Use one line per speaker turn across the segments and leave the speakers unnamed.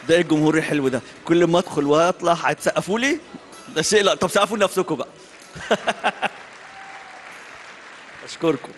ده ايه الجمهور الحلو ده كل ما ادخل واطلع هتسقفوا لي ده شيء لا طب سقفوا لنفسكم بقى اشكركم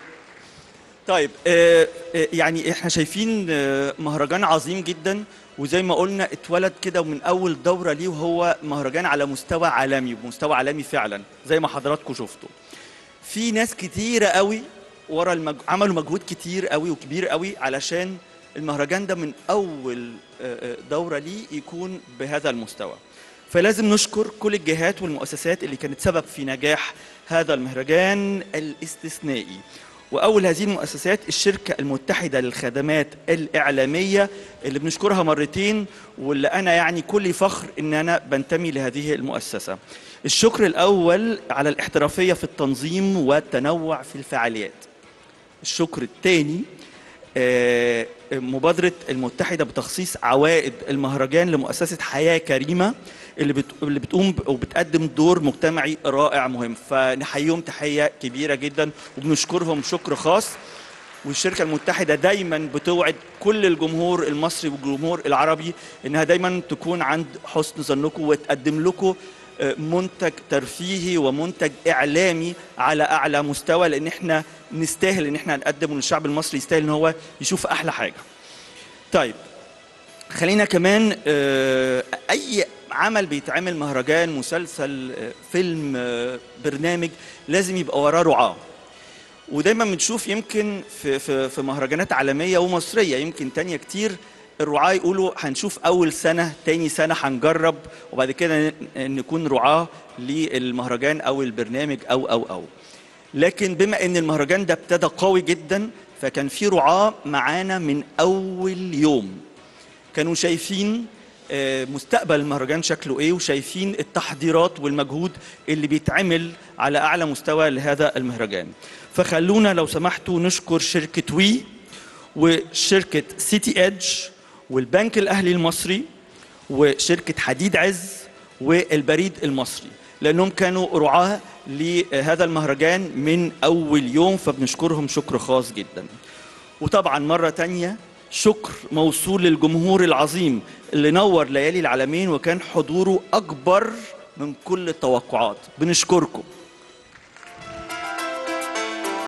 طيب آه، آه، يعني احنا شايفين آه، مهرجان عظيم جدا وزي ما قلنا اتولد كده من اول دوره ليه وهو مهرجان على مستوى عالمي ومستوى عالمي فعلا زي ما حضراتكم شفتوا في ناس كتيره قوي ورا المج... عملوا مجهود كتير قوي وكبير قوي علشان المهرجان ده من اول آه، آه، دوره ليه يكون بهذا المستوى فلازم نشكر كل الجهات والمؤسسات اللي كانت سبب في نجاح هذا المهرجان الاستثنائي واول هذه المؤسسات الشركه المتحده للخدمات الاعلاميه اللي بنشكرها مرتين واللي انا يعني كل فخر ان انا بنتمي لهذه المؤسسه الشكر الاول على الاحترافيه في التنظيم والتنوع في الفعاليات الشكر الثاني آه، مبادرة المتحدة بتخصيص عوائد المهرجان لمؤسسة حياة كريمة اللي بت... اللي بتقوم ب- وبتقدم دور مجتمعي رائع مهم فنحييهم تحية كبيرة جدا وبنشكرهم شكر خاص والشركة المتحدة دايما بتوعد كل الجمهور المصري والجمهور العربي انها دايما تكون عند حسن ظنكم وتقدم لكم آه، منتج ترفيهي ومنتج اعلامي على اعلى مستوى لان احنا نستاهل ان احنا نقدم والشعب المصري يستاهل ان هو يشوف احلى حاجه. طيب خلينا كمان آه، اي عمل بيتعمل مهرجان مسلسل آه، فيلم آه، برنامج لازم يبقى وراه رعاه ودايما بنشوف يمكن في في في مهرجانات عالميه ومصريه يمكن تانية كتير الرعاة يقولوا هنشوف اول سنه تاني سنه هنجرب وبعد كده ن- نكون رعاة للمهرجان او البرنامج او او او لكن بما ان المهرجان ده ابتدى قوي جدا فكان في رعاة معانا من اول يوم كانوا شايفين آه، مستقبل المهرجان شكله ايه وشايفين التحضيرات والمجهود اللي بيتعمل على اعلى مستوى لهذا المهرجان فخلونا لو سمحتوا نشكر شركه وي وشركه سيتي ايدج والبنك الاهلي المصري وشركه حديد عز والبريد المصري لانهم كانوا رعاه لهذا المهرجان من اول يوم فبنشكرهم شكر خاص جدا وطبعا مرة تانية شكر موصول للجمهور العظيم اللي نور ليالي العالمين وكان حضوره أكبر من كل التوقعات بنشكركم